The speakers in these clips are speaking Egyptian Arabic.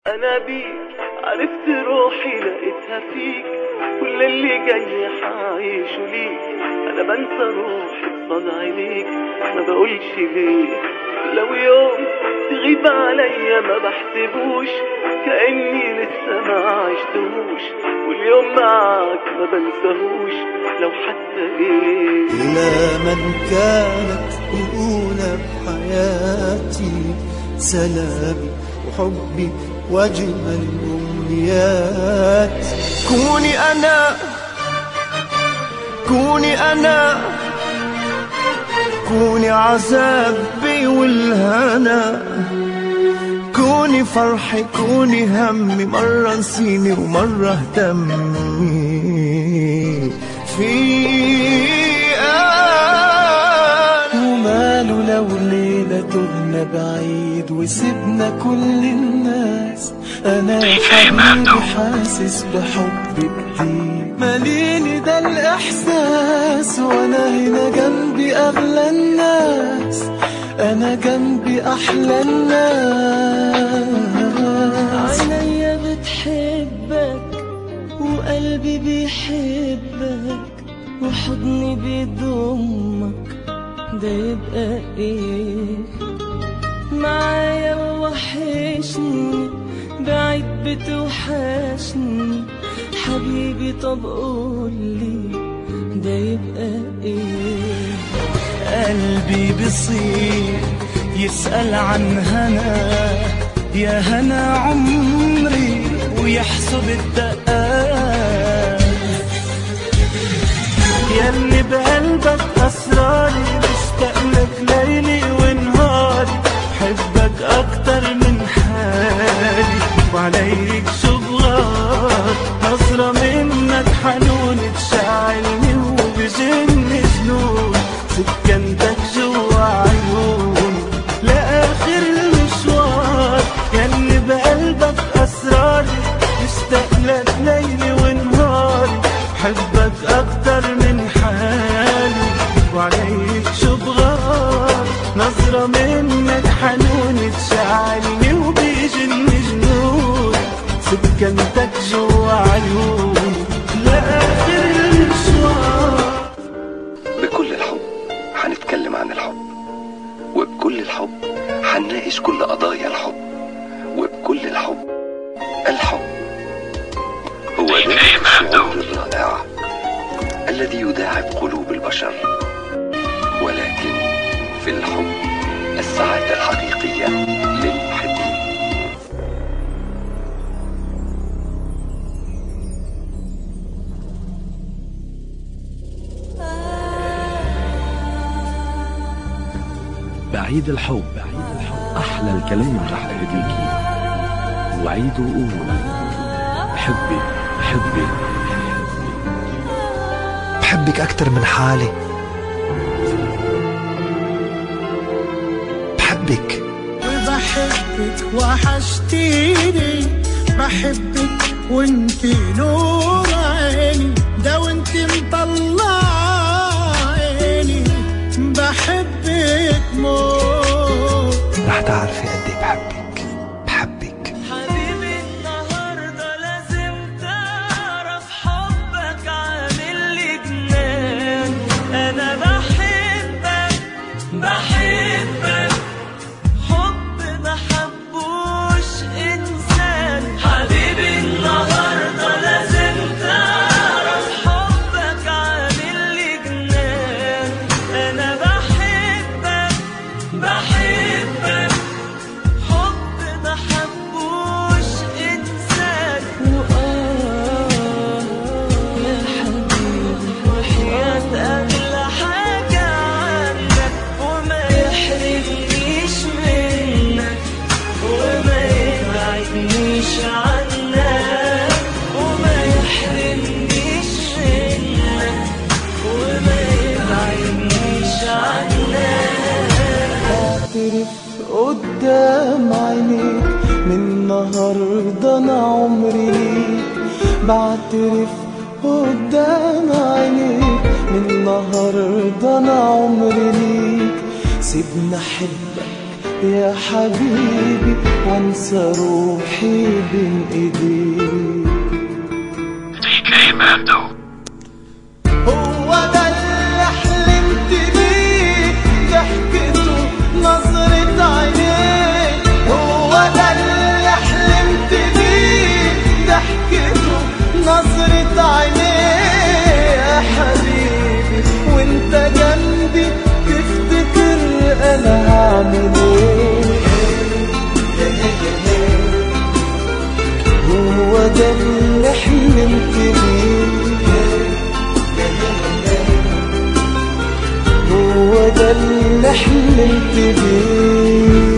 انا بيك عرفت روحي لقيتها فيك كل اللي جاي حعيشه ليك انا بنسى روحي بصد عينيك ما بقولش ليه لو يوم تغيب عليا ما بحسبوش كأني لسه ما عشتهوش واليوم معاك ما بنساهوش لو حتى ايه إلى من كانت الأولى بحياتي سلامي وحبي وأجمل الأمنيات كوني أنا كوني أنا كوني عذابي والهنا كوني فرحي كوني همي مرة نسيني ومرة اهتمي في وماله لو ليلة تهنا بعيد وسبنا كل الناس انا حبيبي حاسس بحب جديد ماليني ده الاحساس وانا هنا جنبي اغلى الناس انا جنبي احلى الناس عينيا بتحبك وقلبي بيحبك وحضني بيضمك ده يبقى ايه معايا وحشني بعيد بتوحشني حبيبي طب قولي ده يبقى ايه قلبي بيصير يسأل عن هنا يا هنا عمري ويحسب الدقات ياللي بقلبك أسراري مشتاق لك ليلي ونهاري حبك أكتر من حالي وعليك شبغات نظرة منك حنون تشعلني وبجن جنون سكنتك جوا عيوني لآخر المشوار ياللي بقلبك أسراري مشتاق لك ليلي ونهاري حبك أكتر من حالي وعليك شبغار نظرة منك حنون تشعلني وبيجن جنون سكنتك جوا عيوني لآخر المشوار بكل الحب هنتكلم عن الحب وبكل الحب هنناقش كل قضايا الحب وبكل الحب الحب هو ذلك الشعور الرائع الذي يداعب قلوب البشر ولكن في الحب السعادة الحقيقية للمحبين بعيد الحب أحلى الكلام رح أهديكي وعيد وقول حبي حبي بحبك أكتر من حالي بحبك وبحبك وحشتيني بحبك وانت نور عيني ده وانت مطلع عيني بحبك موت رح تعرفي قد ايه بحبك بحبك حبيبي النهارده لازم تعرف حبك عامل لي جنان انا بحبك بحبك حب ما حبوش انسان حبيبي النهارده لازم تعرف حبك عامل لي جنان انا بحبك بحبك حب ما حبوش انسان وآه يا حبيبي وحياة اغلى حاجة عندك وما يحرمنيش منك وما يبعدنيش عنك وما يحرمنيش منك وما يبعدنيش عنك بعترف قدام عينيك من النهاردة أنا عمري ليك بعترف قدام عينيك من النهاردة أنا عمري ليك سيبني أحبك يا حبيبي وانسى روحي بين ايديك هو ده اللي حلمت بيه ضحكته نظرة عينيك هو ده اللي حلمت بيه ضحكته نظرة عينيك يا حبيبي وانت جنبي تفتكر انا هعمل ايه هو ده اللي حلمت بيه هو ده اللي حلمت بيه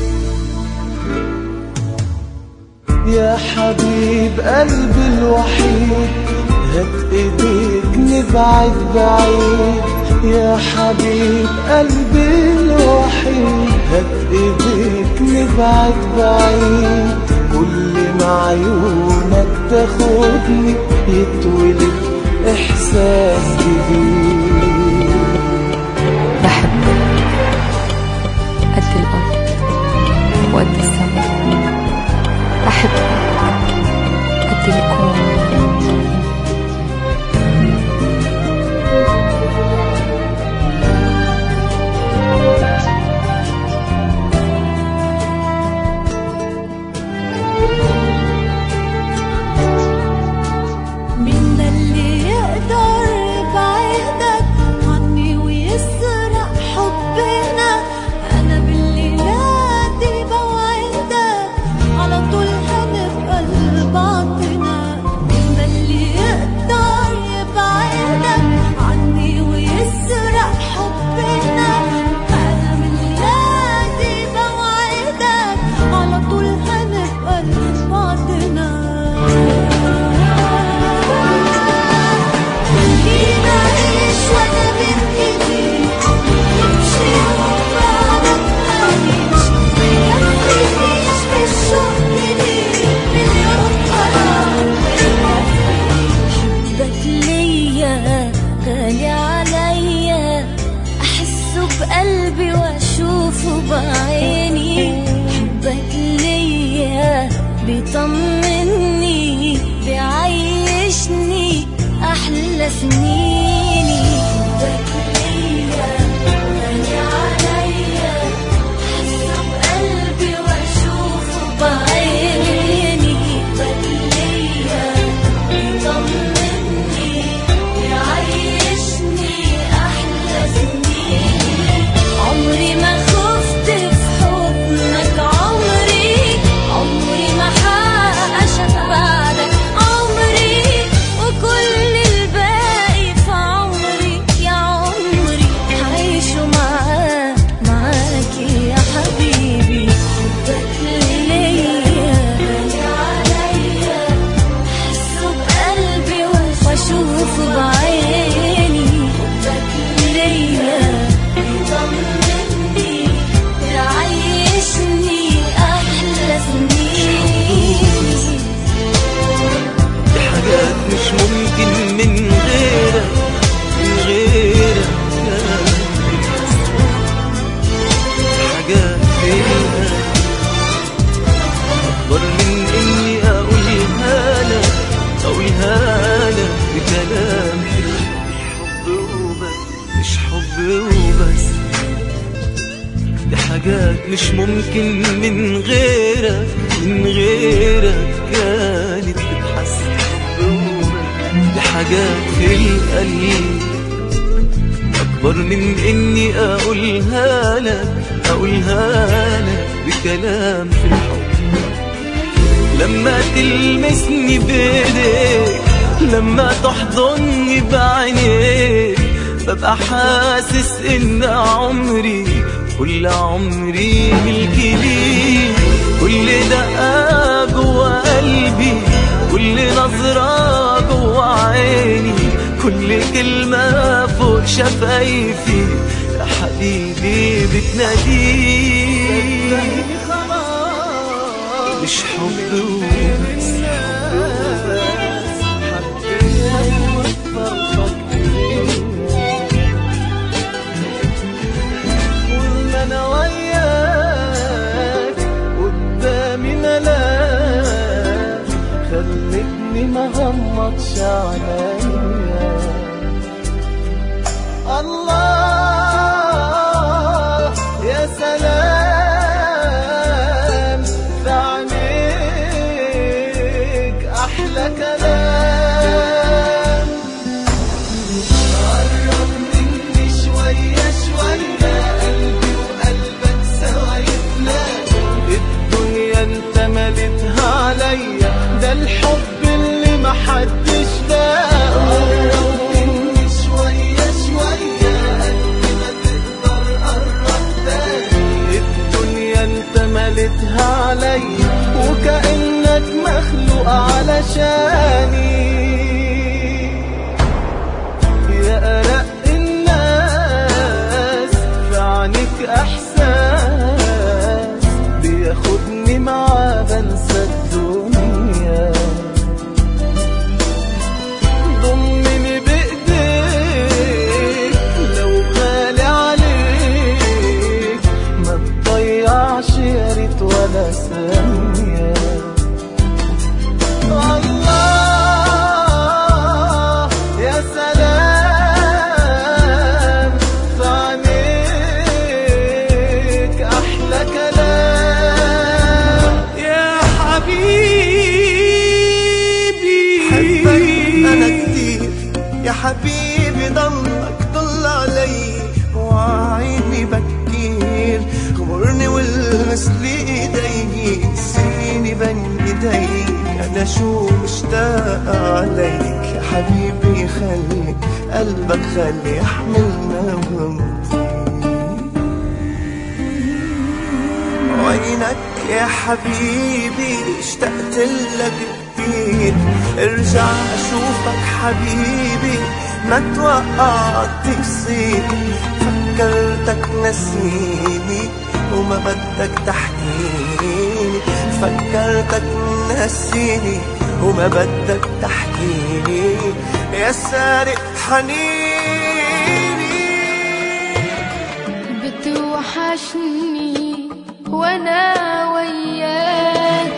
يا حبيب قلبي الوحيد هات ايديك نبعد بعيد يا حبيب قلبي الوحيد هات ايديك نبعد بعيد كل ما عيونك تاخدني يتولد احساس جديد بحبك قد الأرض وقد السماء بحبك قد الكون مين ده اللي يقدر يبعدك عني ويسرق حبنا انا بالليلة دي بوعدك على طول هنبقى لبعضنا مين ده اللي يقدر يبعدك عني ويسرق حبنا انا بالليلة دي بوعدك على طول هنبقى لبعضنا خلينا أعيش وأنا بين إيديك نمشي ونفرح ونعيش ميكفينيش بالشوق ليك مليون قرار حبك ليا غالي عليا أحسه بقلبي وأشوفه بعيني حبك ليا بيطمني بيعيشني أحلى سنيني حبك ليا غالي عليا أحسه بقلبي وأشوفه بعيني حبك ليا بيطمني بيعيشني أحلى سنين عمري ما خفت في حضنك عمري عمري ما حقشك بعدك عمري وكل الباقي في عمري يا عمري هعيشه معاك معاك يا حبيبي حبك ليا غالي عليا أحسه بقلبي وأشوفه بعيني حبك ليا بيطمني بيعيشني أحلى سنين دي حاجات مش ممكن من غيرك من غيرك دي حاجات فيها أكبر من إني أقولها لك أقولها لك بكلام حب وبس مش حب وبس دي حاجات مش ممكن من غيرك من غيرك كانت بتحس حب وبس دي حاجات في القلب أكبر من إني أقولها لك أقولها لك بكلام في الحب لما تلمسني بإيديك لما تحضني بعينيك ببقى حاسس إن عمري كل عمري ملكي ليك كل دقة جوا قلبي كل نظرة جوا عيني كل كلمة فوق شفايفي يا حبيبي بتناديك مش حب وبس طول ما انا وياك خلتني ما غمضش عليا الله يا سلام في عينيك احلى كلام قرب مني شوية شوية قلبي وقلبك سوا يتلاقوا الدنيا انت ملتها عليا ده الحب اللي محدش لاقوا قرب مني شوية شوية قد ما تقدر قرب تاني الدنيا انت ملتها عليا وكأنك مخلوق علشاني يا أرق الناس في عينيك إحساس بياخدني معاه بنسى الدنيا ضمني بإيديك لو غالي عليك ما تضيعش يا ريت ولا ثانية الله يا سلام في عينيك أحلى كلام يا حبيبي حبك انا كتير يا حبيبي ضلك ضل علي وعيني بكير غمرني والمس لي ايدي سيني بين ايدي انا شو مشتاق عليك يا حبيبي خلي قلبك خلي يحملنا وينك يا حبيبي اشتقت لك كتير ارجع اشوفك حبيبي ما توقعت تصير فكرتك نسيني وما بدك تحكيني فكرتك نسيني وما بدك تحكيني يا سارق حنيني بتوحشني وانا وياك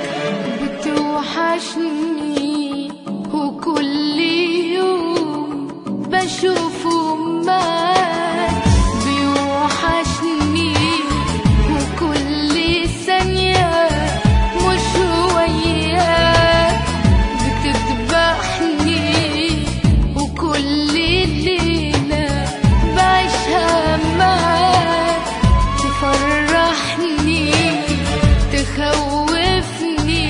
بتوحشني وكل يوم بشوفه معاك بيوحشني وكل ثانية مش وياك بتذبحني وكل ليلة بعيشها معاك تفرحني تخوفني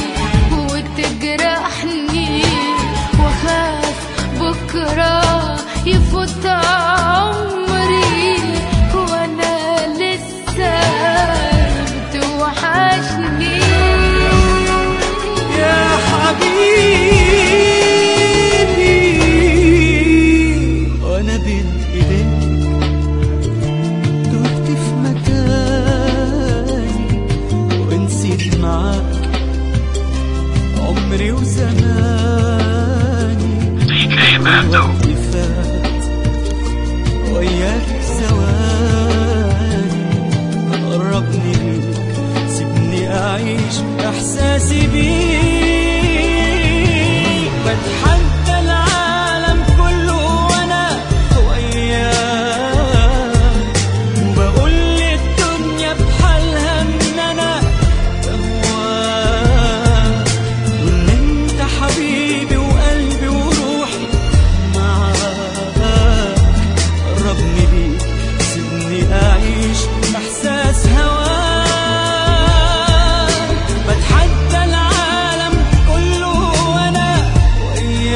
وتجرحني واخاف بكرة يفوت عمري وانا لسه بتوحشني يا حبيبي وانا بين ايديك تهت في مكاني ونسيت معاك عمري وزماني والوقت فات وياك ثواني قربني ليك سيبني اعيش احساسي بيك بتحدى العالم كله وانا وياك وبقول للدنيا بحالها ان انا بهواك وان انت حبيبي وقلبي وروحي معاك قربني بيك سيبني اعيش احساس هواك بتحدى العالم كله وانا وياك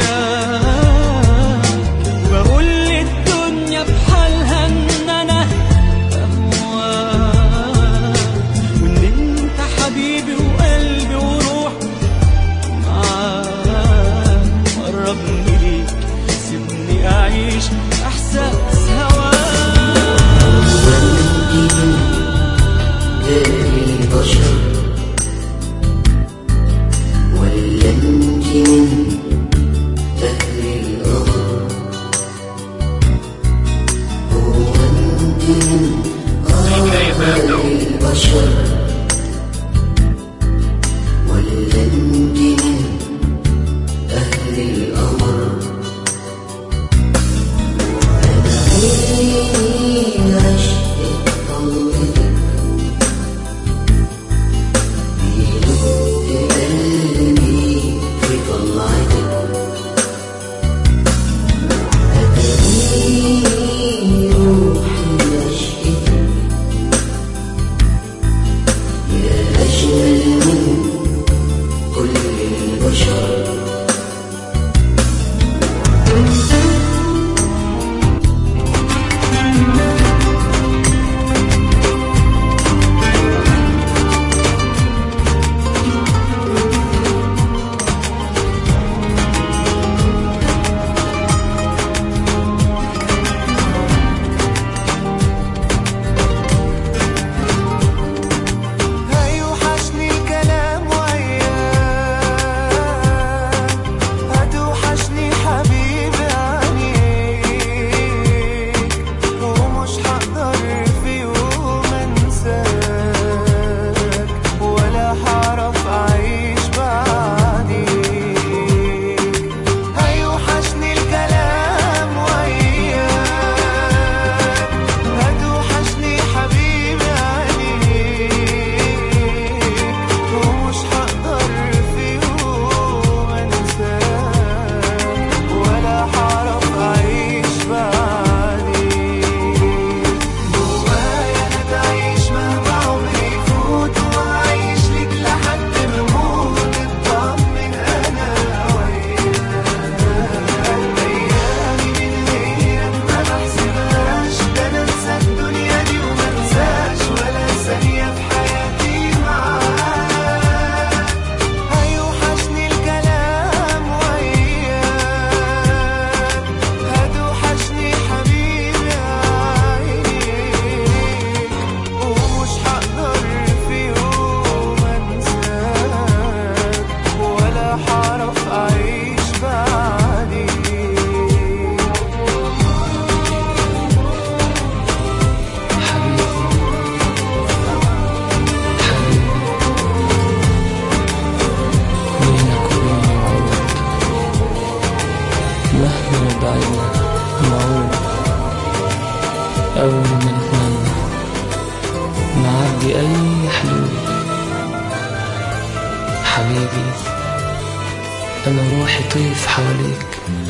حبيبي أنا روحي طيف حواليك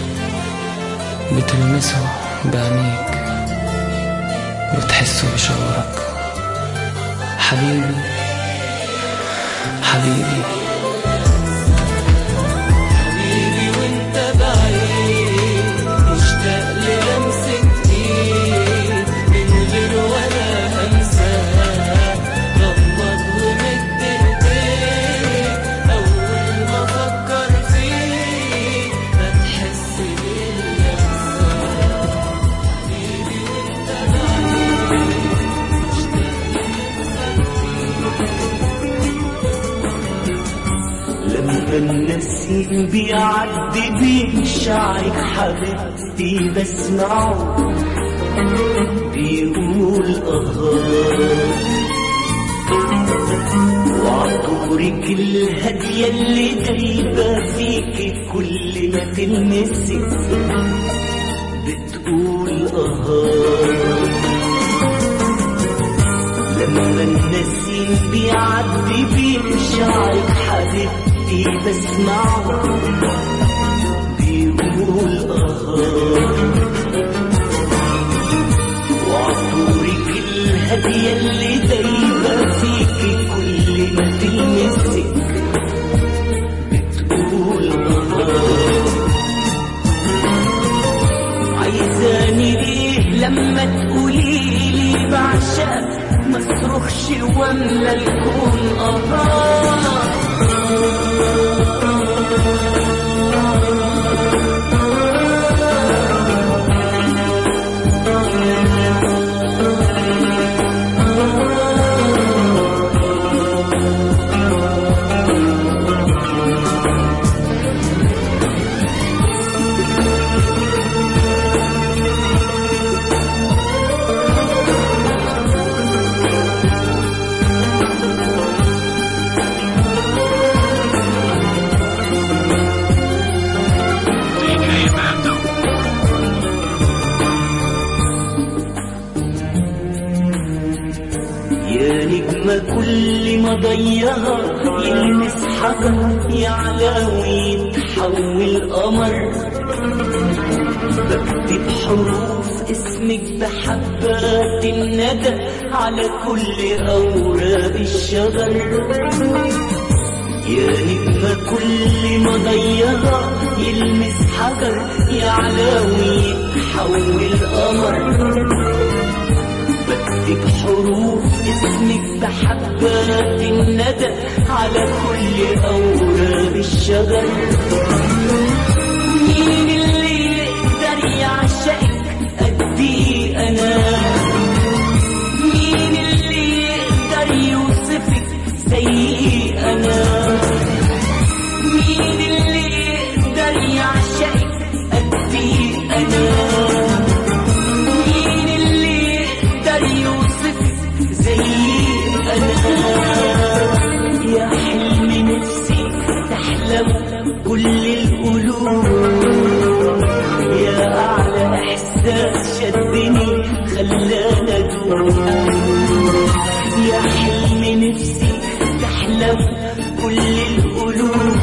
بتلمسه بعينيك وتحسه بشعورك حبيبي حبيبي حبيبي وانت بعيد مشتاق للمسة ايد من غير ولا همسة غمض ومد ايديك اول ما افكر فيك بتحس باللمسة حبيبي وانت بعيد مشتاق لما النسيم بيعدي بين شعرك حبيبتي بسمعه بيقول اه وعطورك الهادية اللي دايبة فيك كل ما تلمسك بتقول اه لما النسيم بيعدي بين شعرك حبيبتي بسمعه بيقول اه وعطورك الهادية اللي دايبة فيك كل ما تلمسك بتقول اه عايزاني ليه لما تقولي لي بعشق ما اصرخش واملى الكون اه يا نجمة كل ما ضيها يلمس حجر يعلى ويتحول قمر بكتب حروف اسمك بحبات الندى على كل أوراق الشجر يا نجمة كل ما ضيها يلمس حجر يعلى ويتحول قمر بكتب حروف اسمك بحبات الندى على كل أوراق الشجر مين اللي يقدر يعشقك قدي أنا مين اللي يقدر يوصفك زي أنا مين اللي يقدر يعشقك قدي أنا مين اللي يقدر يوصفك زي انا يا حلم نفسي تحلم كل القلوب يا اعلى احساس شدني خلاني ادوم يا حلم نفسي تحلم كل القلوب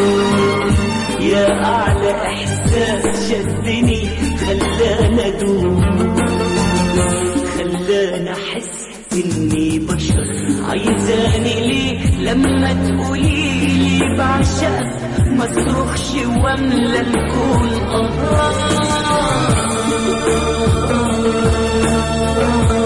يا اعلى احساس شدني خلاني ادوم خلاني احس اني بشر عايزاني ليه لما تقولي لي بعشق ما اصرخش واملى الكون اه